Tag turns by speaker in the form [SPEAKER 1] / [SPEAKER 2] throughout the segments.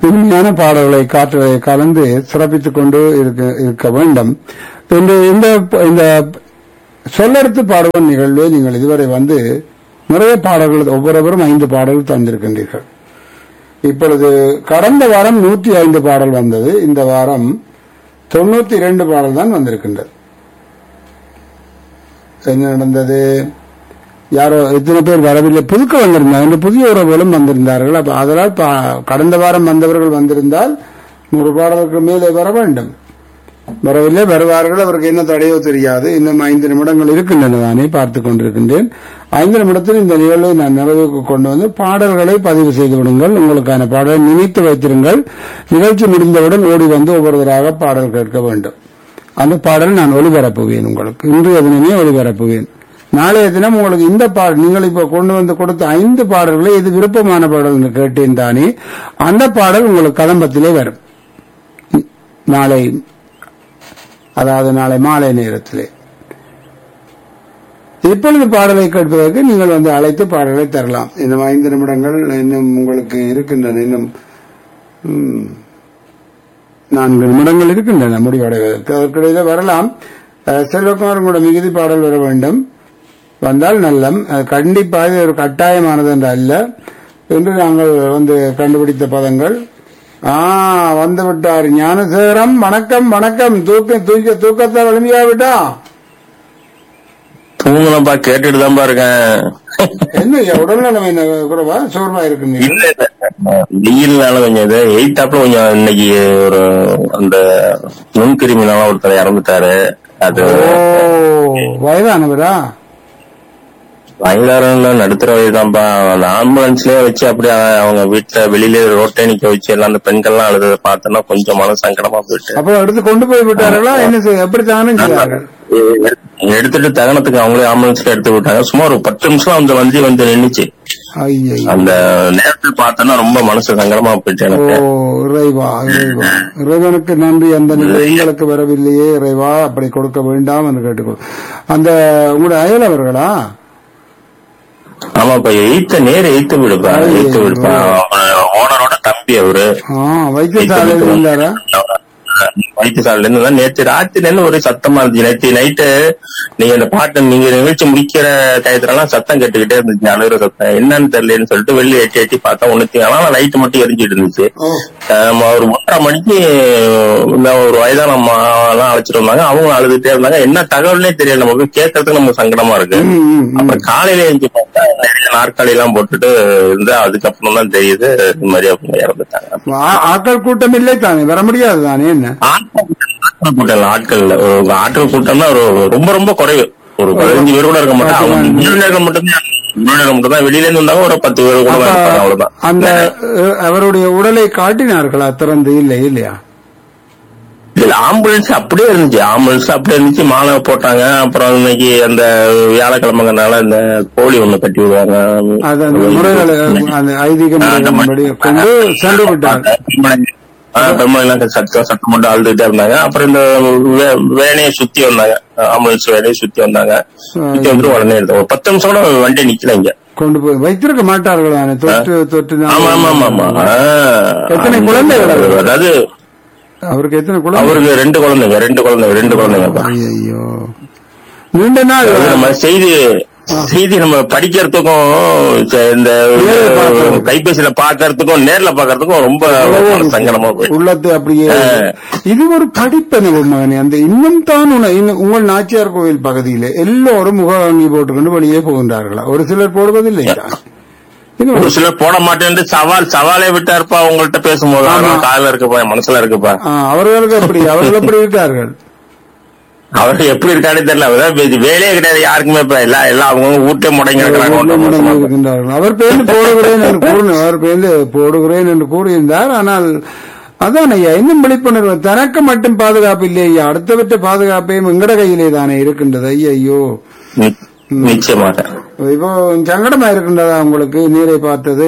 [SPEAKER 1] இனிமையான பாடல்களை காற்றலை கலந்து சிறப்பித்துக் கொண்டு இருக்க இருக்க வேண்டும் இந்த இந்த இந்த சொல்லெடுத்து பாடுவோம் நிகழ்வே நீங்கள் இதுவரை வந்து நிறைய பாடல்கள் ஒவ்வொருவரும் ஐந்து பாடல்கள் தந்திருக்கின்றீர்கள் இப்பொழுது கடந்த வாரம் நூற்றி ஐந்து பாடல் வந்தது இந்த வாரம் தொண்ணூத்தி இரண்டு பாடல் தான் வந்திருக்கின்றது என்ன நடந்தது யாரோ எத்தனை பேர் வரவில்லை புதுக்க வந்திருந்தாங்க இன்று புதிய உறவுகளும் வந்திருந்தார்கள் அப்ப அதனால் பா- கடந்த வாரம் வந்தவர்கள் வந்திருந்தால் நூறு பாடலுக்கு மேலே வர வேண்டும் வரவில்லை வருவார்கள் அவருக்கு என்ன தடையோ தெரியாது இன்னும் ஐந்து நிமிடங்கள் இருக்கின்றன நானே பார்த்துக் கொண்டிருக்கின்றேன் ஐந்து நிமிடத்தில் இந்த நிகழ்வை நான் நிறைவுக்கு கொண்டு வந்து பாடல்களை பதிவு செய்து விடுங்கள் உங்களுக்கான பாடலை நினைத்து வைத்திருங்கள் நிகழ்ச்சி முடிந்தவுடன் ஓடி வந்து ஒவ்வொருவராக பாடல் கேட்க வேண்டும் அந்த பாடல் நான் ஒளிபரப்புவேன் உங்களுக்கு இன்றைய தினமே ஒளிபரப்புவேன் நாளைய தினம் உங்களுக்கு இந்த பாடல் நீங்கள் இப்ப கொண்டு வந்து கொடுத்த ஐந்து பாடல்களை இது விருப்பமான பாடல் என்று கேட்டேன் தானே அந்த பாடல் உங்களுக்கு கதம்பத்திலே வரும் நாளை அதாவது நாளை மாலை நேரத்திலே இப்பொழுது பாடலை கேட்பதற்கு நீங்கள் வந்து அழைத்து பாடலை தரலாம் இன்னும் ஐந்து நிமிடங்கள் இன்னும் உங்களுக்கு இருக்கின்றன இன்னும் ம், நான்கு நிமிடங்கள் இருக்கின்றன முடிவடைவதற்கு அதற்கிடையில வரலாம் அஹ், செல்வகுமார் உங்களோட மிகுதி பாடல் வர வேண்டும் வந்தால் நல்லம் அஹ், கண்டிப்பாக இது ஒரு கட்டாயமானது என்று அல்ல என்று நாங்கள் வந்து கண்டுபிடித்த பதங்கள் ஆ வந்து விட்டார் ஞானசேகரம் வணக்கம் வணக்கம் தூக்க தூக்க தூக்கத்தை வலிமையா விட்டா
[SPEAKER 2] தூங்கலப்பா கேட்டுட்டு தான்ப்பா இருக்கேன்
[SPEAKER 1] என்ன ஐயா, உடல்நலம் என்ன குறைவா சோர்வா இருக்கு
[SPEAKER 2] இல்ல இல்ல வெயில்னால கொஞ்சம் இது எயித்தாப்ல கொஞ்சம் இன்னைக்கு ஒரு அந்த நுண்கிருமினால ஒருத்தர் இறந்துட்டாரு அது
[SPEAKER 1] ஓ வயதானவரா
[SPEAKER 2] வயதாரம்ல நடுத்தர வயதுதான்ப்பா அந்த ஆம்புலன்ஸ்லயே வச்சு அப்படியே அவங்க வீட்டுல வெளியில ரோட்டே நிக்க வச்சு எல்லாம் அந்த பெண்கள்லாம் அழுததை பார்த்தோன்னா கொஞ்சம் மன சங்கடமா போயிட்டு
[SPEAKER 1] அப்ப எடுத்து கொண்டு போய் விட்டார்களா என்ன செய்ய எப்படி தானம் செய்தார்கள்
[SPEAKER 2] எடுத்துட்டு தகனத்துக்கு அவங்களே ஆம்புலன்ஸ்ல எடுத்து விட்டாங்க சும்மா ஒரு பத்து நிமிஷம் அந்த வண்டி வந்து நின்னுச்சு
[SPEAKER 1] ஐயை
[SPEAKER 2] அந்த நேரத்தில் பார்த்தோன்னா ரொம்ப மனசு சங்கடமா போயிட்டு
[SPEAKER 1] ஓ
[SPEAKER 2] எனக்கு
[SPEAKER 1] இறைவா இறைவா இறைவனுக்கு நன்றி அந்த நிலை எங்களுக்கு வரவில்லையே இறைவா அப்படி கொடுக்க வேண்டாம் என்று கேட்டுக்கொள் அந்த உங்களுடைய அயலவர்களா
[SPEAKER 2] ஆமாப்பா எய்த்த நேர எய்த்து விடுப்பா எய்த்து விடுப்பா ஓனரோட தம்பி அவரு
[SPEAKER 1] ஆ வைத்தியசாலையில் இருந்தாரா
[SPEAKER 2] வைத்தியசாலையில இருந்து தான் நேற்று ராத்திரில இருந்து ஒரு சத்தமா இருந்துச்சு நேற்று நைட்டு நீங்க இந்த பாட்டு நீங்க நிகழ்ச்சி முடிக்கிற டயத்துலலாம் சத்தம் கேட்டுக்கிட்டே இருந்துச்சு அழுகிற சத்தம் என்னன்னு தெரியலன்னு சொல்லிட்டு வெளியே எட்டி எட்டி பார்த்தா ஒண்ணு ஆனா லைட் மட்டும் எரிஞ்சிட்டு இருந்துச்சு
[SPEAKER 1] ஓ
[SPEAKER 2] ஆமா, ஒரு ஒன்றரை மணிக்கு இந்த ஒரு வயதான அம்மா எல்லாம் அழைச்சிட்டு வந்தாங்க அவங்க அழுதுட்டே இருந்தாங்க என்ன தகவல்னே தெரியல நமக்கு கேட்கறதுக்கு நமக்கு சங்கடமா இருக்கு
[SPEAKER 1] ம், ம், ம்.
[SPEAKER 2] அப்புறம் காலையில எழுந்து பார்த்தா நிறைய நாற்காலி எல்லாம் போட்டுட்டு இருந்தா அதுக்கப்புறம் தான் தெரியுது இது மாதிரி அவங்க இறந்துட்டாங்க
[SPEAKER 1] ஆ- ஆட்கள் கூட்டம் இல்லை தானே வர முடியாது தானே என்ன
[SPEAKER 2] ஆட்கள் கூட்டம் இல்ல, ஆட்கள் இல்ல. ஒரு ஆட்கள் கூட்டம்னா ஒரு ரொம்ப ரொம்ப குறைவு ஒரு பதினஞ்சு பேர் கூட இருக்க மாட்டாங்க அவங்க விருந்தினர்கள் மட்டும்தான் விருந்தினர்கள் மட்டும்தான் வெளியில இருந்து வந்தாங்க ஒரு பத்து பேர் கூட
[SPEAKER 1] அப்ப
[SPEAKER 2] இருப்பாங்க அவ்வளவுதான்
[SPEAKER 1] அந்த அஹ், அவருடைய உடலை காட்டினார்களா திறந்து இல்லை இல்லையா
[SPEAKER 2] இதுல ஆம்புலன்ஸ் அப்படியே இருந்துச்சு ஆம்புலன்ஸ் அப்படியே இருந்துச்சு மாலை போட்டாங்க அப்புறம் இன்னைக்கு அந்த வியாழக்கிழமைங்கனால இந்த கோழி ஒண்ணு கட்டி விடுவாங்க
[SPEAKER 1] அது அந்த முறைகளை அந்த ஐதீக முறைகளின்படி கொண்டு சென்று விட்டார்
[SPEAKER 2] பெருமாள் சத்தம் சத்தம் மட்டும் அழுதுகிட்டே இருந்தாங்க அப்புறம் இந்த வே- வேனையை சுத்தி வந்தாங்க ஆம்புலன்ஸ் வேலையை சுத்தி வந்தாங்க சுத்தி வந்துட்டு உடனே எடுத்தோம் ஒரு பத்து நிமிஷம் கூட வண்டி நிக்கல இங்க
[SPEAKER 1] கொண்டு போய் வைத்திருக்க மாட்டார்கள் தானே தொற்று தொற்று
[SPEAKER 2] ஆமா ஆமா ஆமா ஆமா ஆ.
[SPEAKER 1] எத்தனை குழந்தைகள் அவருக்கு?
[SPEAKER 2] அதாவது
[SPEAKER 1] அவருக்கு எத்தனை குழந்தை
[SPEAKER 2] அவருக்கு ரெண்டு குழந்தைங்க ரெண்டு குழந்தைங்க ரெண்டு குழந்தைங்கப்பா
[SPEAKER 1] ஐயோ நீண்ட நாள்
[SPEAKER 2] அதாவது நம்ம செய்தி செய்தி நம்ம படிக்கிறதுக்கும் ச- இந்த
[SPEAKER 1] நேர்ல பார்க்கறது.
[SPEAKER 2] கைபேசியில பாக்குறதுக்கும் நேர்ல பாக்குறதுக்கும் ரொம்ப மன சங்கடமா போயிடுச்சு
[SPEAKER 1] உள்ளத்தை அப்படியே இது ஒரு படிப்பனவு மகனே அந்த இன்னும் தான் உன- இன்னும் உங்கள் நாச்சியார் கோவில் பகுதியிலே எல்லோரும் முகவாங்கி போட்டுக்கொண்டு வெளியே போகின்றார்களா ஒரு சிலர் போடுவதில்லையா இது
[SPEAKER 2] ஒரு
[SPEAKER 1] ஒரு-
[SPEAKER 2] சிலர் போட மாட்டேன்ட்டு சவால் சவாலே விட்டாருப்பா உங்கள்ட்ட பேசும்போது ஆனா காதுல இருக்குப்பா என் மனசுல இருக்குப்பா
[SPEAKER 1] ஆ, அவர்களுக்கு எப்படி அவர்கள் எப்படி இருக்கார்கள்
[SPEAKER 2] அவர் எப்படி இருக்கானே தெரியல அவர்தான் வே- வேலையே கிடையாது யாருக்குமே இப்ப எல்லாம் எல்லாம் அவங்க வீட்டே முடங்கி
[SPEAKER 1] வீட்டில் முடங்கி
[SPEAKER 2] இருக்கிறாங்க
[SPEAKER 1] இருக்கின்றார்கள் அவர் பேருந்து போடுகிறேன் என்று கூறினார் அவர் பேருந்து போடுகிறேன் என்று கூறியிருந்தார் ஆனால் அதான் ஐயா இன்னும் விழிப்புணர்வு தனக்கு மட்டும் பாதுகாப்பு இல்லை ஐயா அடுத்தவற்ற பாதுகாப்பையும் எங்கட கையிலே தானே இருக்கின்றது ஐயோ
[SPEAKER 2] நி- நிச்சயமாக
[SPEAKER 1] இப்போ சங்கடமா இருக்கின்றதா உங்களுக்கு நீரை பார்த்தது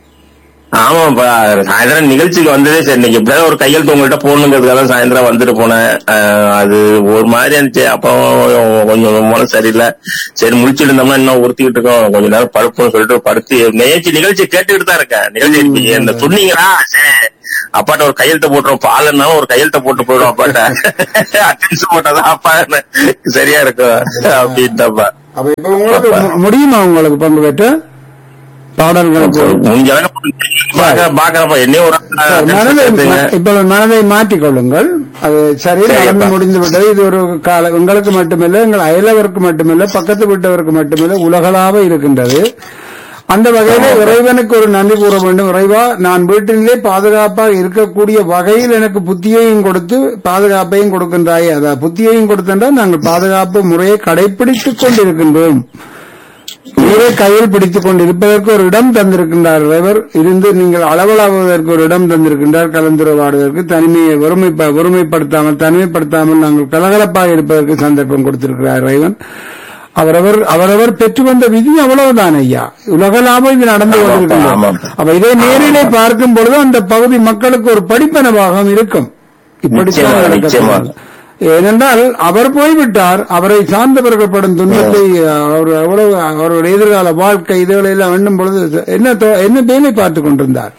[SPEAKER 2] ஆமாப்பா சாயந்தரம் நிகழ்ச்சிக்கு வந்ததே சரி இன்னைக்கு எப்படியாவது ஒரு கையெழுத்து உங்கள்கிட்ட போடணுங்கிறதுக்காக தான் சாயந்தரம் வந்துட்டு போனேன் அஹ் அது ஒரு மாதிரி இருந்துச்சு அப்போ கொஞ்சம் மன சரியில்லை சரி முடிச்சுட்டு இருந்தோம்னா இன்னும் உறுத்திக்கிட்டு இருக்கோம் கொஞ்ச நேரம் படுப்போம்னு சொல்லிட்டு படுத்து நிகழ்ச்சி நிகழ்ச்சி கேட்டுக்கிட்டு தான் இருக்கேன் நிகழ்ச்சி இந்த சொன்னீங்களா சரி அப்பாட்ட ஒரு கையெழுத்து போட்டுரும் பாலன்னாலும் ஒரு கையெழுத்து போட்டு போயிடும் அப்பாட்ட அட்டன்ஸ் போட்டாதான் அப்பா சரியா இருக்கும் அப்படின்ட்டப்பா
[SPEAKER 1] அப்ப இப்ப உங்களுக்கு மு- முடியுமா உங்களுக்கு பங்கு பெற்று பாடல்களுக்கு
[SPEAKER 2] முடிஞ்ச அளவுக்கு பாக்க- பாக்குறப்ப என்னையும் ஒரு
[SPEAKER 1] சார், மனதை இப்ப மனதை மாற்றிக் கொள்ளுங்கள் அது சரி
[SPEAKER 2] சரி,
[SPEAKER 1] நடந்து
[SPEAKER 2] அப்பா.
[SPEAKER 1] முடிந்து விட்டது இது ஒரு கால உங்களுக்கு மட்டுமில்லை எங்கள் அயலவருக்கு மட்டுமில்லை பக்கத்து வீட்டவருக்கு மட்டுமில்லை உலகளாக இருக்கின்றது அந்த வகையில இறைவனுக்கு ஒரு நன்றி கூற வேண்டும் இறைவா நான் வீட்டிலே பாதுகாப்பாக இருக்கக்கூடிய வகையில் எனக்கு புத்தியையும் கொடுத்து பாதுகாப்பையும் கொடுக்கின்றாயே அதாவது புத்தியையும் கொடுத்தென்றால் நாங்கள் பாதுகாப்பு முறையை கடைபிடித்துக் கொண்டிருக்கின்றோம் நீரை கையில் பிடித்துக் கொண்டிருப்பதற்கு ஒரு இடம் தந்திருக்கின்றார் இறைவர் இருந்து நீங்கள் அளவலாவதற்கு ஒரு இடம் தந்திருக்கின்றார் கலந்துரையாடுவதற்கு தனிமையை ஒருமை ஒருமைப்படுத்தாமல் தனிமைப்படுத்தாமல் நாங்கள் கலகலப்பாக இருப்பதற்கு சந்தர்ப்பம் கொடுத்திருக்கிறார் இறைவன் அவரவர் அவரவர் பெற்று வந்த விதி அவ்வளவுதான் ஐயா உலகளாம இது நடந்து
[SPEAKER 2] ஆமாப்பா,
[SPEAKER 1] கொண்டிருக்கின்றது
[SPEAKER 2] ஆமாப்பா.
[SPEAKER 1] அப்ப இதை நேரிலே பார்க்கும் பொழுது அந்த பகுதி மக்களுக்கு ஒரு படிப்பனவாகவும் இருக்கும் இப்படித்தான்
[SPEAKER 2] நிச்சயமா,
[SPEAKER 1] நடக்கப்
[SPEAKER 2] நிச்சயமா.
[SPEAKER 1] போகிறது. ஏனென்றால் அவர் போய்விட்டார் அவரை சார்ந்தவர்கள் படும் துன்பத்தை அவர் எவ்வளவு அவருடைய எதிர்கால வாழ்க்கை இதுகளை எல்லாம் எண்ணும் பொழுது என்ன தோ- என்ன வேலை பார்த்துக் கொண்டிருந்தார்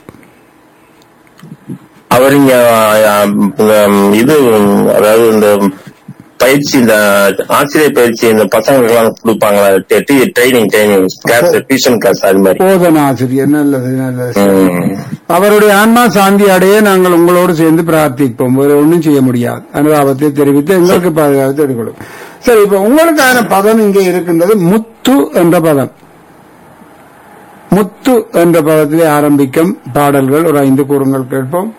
[SPEAKER 2] அவர் இங்க ஆம், உம், இது அதாவது இந்த பயிற்சி இந்த ஆசிரியர் பயிற்சி இந்த பசங்களுக்கு எல்லாம் கொடுப்பாங்களா training training class tuition class அது மாதிரி
[SPEAKER 1] போதன ஆசிரியர் நல்லது நல்லது
[SPEAKER 2] உம்.
[SPEAKER 1] அவருடைய ஆன்மா சாந்தி அடைய நாங்கள் உங்களோடு சேர்ந்து பிரார்த்திப்போம் வேற ஒன்றும் செய்ய முடியாது அனுதாபத்தை தெரிவித்து எங்களுக்கு பாதுகாப்பு தெரிவிக்கணும் சரி இப்ப உங்களுக்கான பதம் இங்கே இருக்கின்றது முத்து என்ற பதம் முத்து என்ற பதத்திலே ஆரம்பிக்கும் பாடல்கள் ஒரு ஐந்து கூறுங்கள் கேட்போம்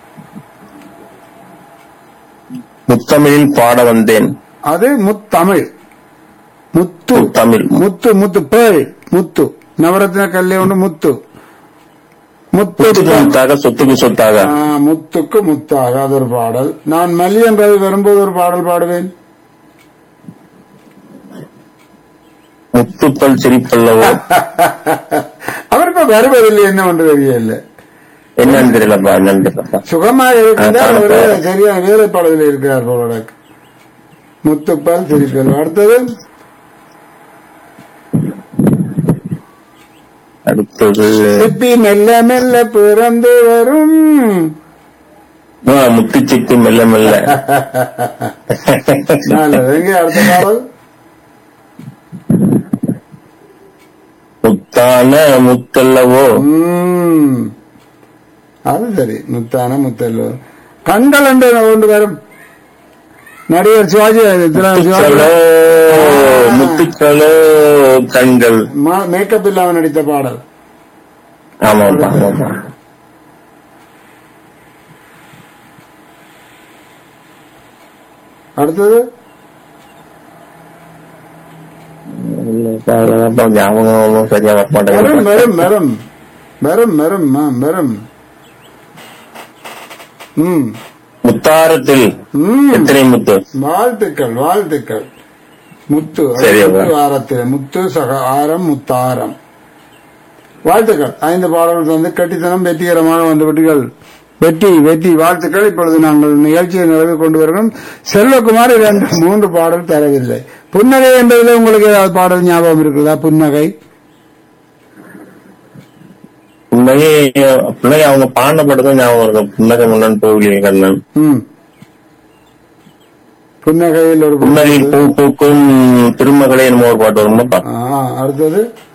[SPEAKER 2] முத்தமிழில் பாட வந்தேன்
[SPEAKER 1] அது முத்தமிழ் முத்து
[SPEAKER 2] தமிழ்
[SPEAKER 1] முத்து முத்து பேள் முத்து நவரத்ன கல்லே ஒன்று முத்து முத்து
[SPEAKER 2] முத்துக்கு முத்தாக சொத்துக்கு சொத்தாக
[SPEAKER 1] ஆ, முத்துக்கு முத்தாக அது ஒரு பாடல் நான் மல்லி என்றது வரும்போது ஒரு பாடல் பாடுவேன்
[SPEAKER 2] முத்துப்பல் சிரிப்பல்லவோ
[SPEAKER 1] அவர் இப்ப வருவதில்லை என்ன ஒன்று தெரியல
[SPEAKER 2] என்னன்னு தெரியலப்பா என்னன்னு தெரியலப்பா
[SPEAKER 1] சுகமாக இருக்கின்றார்
[SPEAKER 2] ஆ,
[SPEAKER 1] ஒரு சரியான வேலைப்பாடுகள் இருக்கிறார் போல முத்துப்பால் சிரிப்பல் அடுத்தது
[SPEAKER 2] அடுத்தது
[SPEAKER 1] சிப்பி மெல்ல மெல்ல பிறந்து வரும்
[SPEAKER 2] ஆ, முத்துச்சிப்பி மெல்ல மெல்ல
[SPEAKER 1] நல்லது எங்க அடுத்த பாடல்
[SPEAKER 2] முத்தான முத்தல்லவோ
[SPEAKER 1] ம். அது சரி முத்தான முத்தல்லோ கண்கள் என்று ஒன்று வரும் நடிகர் சிவாஜி திரு- சிவாஜி
[SPEAKER 2] முத்துக்களோ முத்துக்களோ கண்கள்
[SPEAKER 1] மா- மேக்கப் இல்லாம நடித்த பாடல்
[SPEAKER 2] ஆமாப்பா ஆமாப்பா
[SPEAKER 1] அடுத்தது
[SPEAKER 2] இல்லப்பா, அதெல்லாம்ப்பா ஞாபகம் ஒண்ணும் சரியா வர
[SPEAKER 1] மெரும்
[SPEAKER 2] மாட்டேங்குது
[SPEAKER 1] மெரும் மெரும் மெரும் மெரும் ஆ, மெரும் ம்
[SPEAKER 2] முத்தாரத்தில்
[SPEAKER 1] ம்
[SPEAKER 2] எத்தனை முத்து
[SPEAKER 1] வாழ்த்துக்கள் வாழ்த்துக்கள் முத்து
[SPEAKER 2] சரி,
[SPEAKER 1] முத்து
[SPEAKER 2] அப்பா.
[SPEAKER 1] ஆரத்தில் முத்து சக ஆரம் முத்தாரம் வாழ்த்துக்கள் ஐந்து பாடல்கள் வந்து கட்டித்தனம் வெற்றிகரமாக வந்துவிட்டீர்கள் வெற்றி வெற்றி வாழ்த்துக்கள் இப்பொழுது நாங்கள் நிகழ்ச்சியை நிறைவு கொண்டு வருகிறோம் செல்வகுமார் இரண்டு மூன்று பாடல் தரவில்லை புன்னகை என்பதில் உங்களுக்கு ஏதாவது பாடல் ஞாபகம் இருக்குதா புன்னகை
[SPEAKER 2] புன்னகை புன்னகை அவங்க பாடின படத்தான் ஞாபகம் இருக்கும் புன்னகை முன்னன் போகலிய கண்ணன்
[SPEAKER 1] ம் புன்னகையில் ஒரு
[SPEAKER 2] புன்னகை பூ பூக்கும் திருமகளே என்னமோ ஒரு பாட்டு வருமாப்பா
[SPEAKER 1] ஆ, அடுத்தது